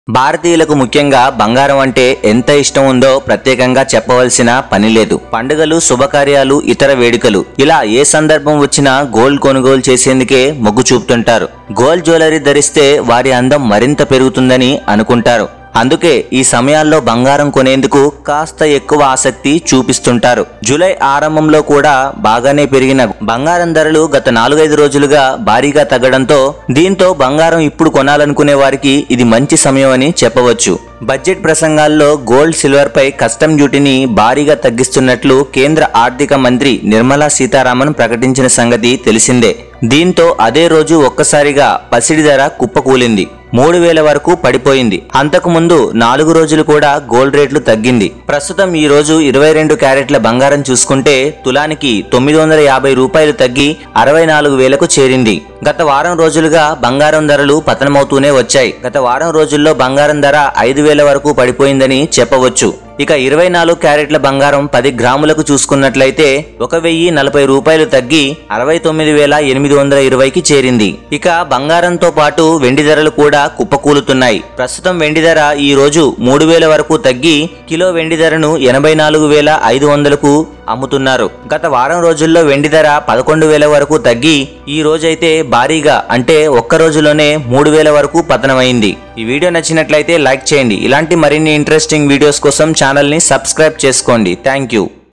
భారతీయులకు ముఖ్యంగా బంగారం అంటే ఎంత ఇష్టం ఉందో ప్రత్యేకంగా చెప్పవలసిన పని లేదు పండుగలు శుభకార్యాలు ఇతర వేడుకలు ఇలా ఏ సందర్భం వచ్చినా గోల్డ్ కొనుగోలు చేసేందుకే మొగ్గు చూపుతుంటారు గోల్డ్ జ్యువెలరీ ధరిస్తే వారి అందం మరింత పెరుగుతుందని అనుకుంటారు అందుకే ఈ సమయాల్లో బంగారం కొనేందుకు కాస్త ఎక్కువ ఆసక్తి చూపిస్తుంటారు జూలై ఆరంభంలో కూడా బాగానే పెరిగిన బంగారం ధరలు గత నాలుగైదు రోజులుగా భారీగా తగ్గడంతో దీంతో బంగారం ఇప్పుడు కొనాలనుకునే వారికి ఇది మంచి సమయం అని చెప్పవచ్చు బడ్జెట్ ప్రసంగాల్లో గోల్డ్ సిల్వర్ పై కస్టమ్ డ్యూటీని భారీగా తగ్గిస్తున్నట్లు కేంద్ర ఆర్థిక మంత్రి నిర్మలా సీతారామన్ ప్రకటించిన సంగతి తెలిసిందే దీంతో అదే రోజు ఒక్కసారిగా పసిడి ధర కుప్పకూలింది మూడు వేల వరకు పడిపోయింది అంతకు ముందు నాలుగు రోజులు కూడా గోల్డ్ రేట్లు తగ్గింది ప్రస్తుతం ఈ రోజు ఇరవై రెండు క్యారెట్ల బంగారం చూసుకుంటే తులానికి తొమ్మిది వందల యాభై రూపాయలు తగ్గి అరవై నాలుగు వేలకు చేరింది గత వారం రోజులుగా బంగారం ధరలు పతనమవుతూనే వచ్చాయి గత వారం రోజుల్లో బంగారం ధర ఐదు వేల వరకు పడిపోయిందని చెప్పవచ్చు ఇక ఇరవై నాలుగు క్యారెట్ల బంగారం పది గ్రాములకు చూసుకున్నట్లయితే ఒక వెయ్యి నలభై రూపాయలు తగ్గి అరవై తొమ్మిది వేల ఎనిమిది వందల ఇరవైకి చేరింది ఇక బంగారంతో పాటు వెండి ధరలు కూడా కుప్పకూలుతున్నాయి ప్రస్తుతం వెండి ధర ఈ రోజు మూడు వేల వరకు తగ్గి కిలో వెండి ధరను ఎనభై నాలుగు వేల ఐదు వందలకు అమ్ముతున్నారు గత వారం రోజుల్లో వెండి ధర పదకొండు వేల వరకు తగ్గి ఈ రోజైతే భారీగా అంటే ఒక్క రోజులోనే మూడు వేల వరకు పతనమైంది ఈ వీడియో నచ్చినట్లయితే లైక్ చేయండి ఇలాంటి మరిన్ని ఇంట్రెస్టింగ్ వీడియోస్ కోసం ఛానల్ని సబ్స్క్రైబ్ చేసుకోండి థ్యాంక్ యూ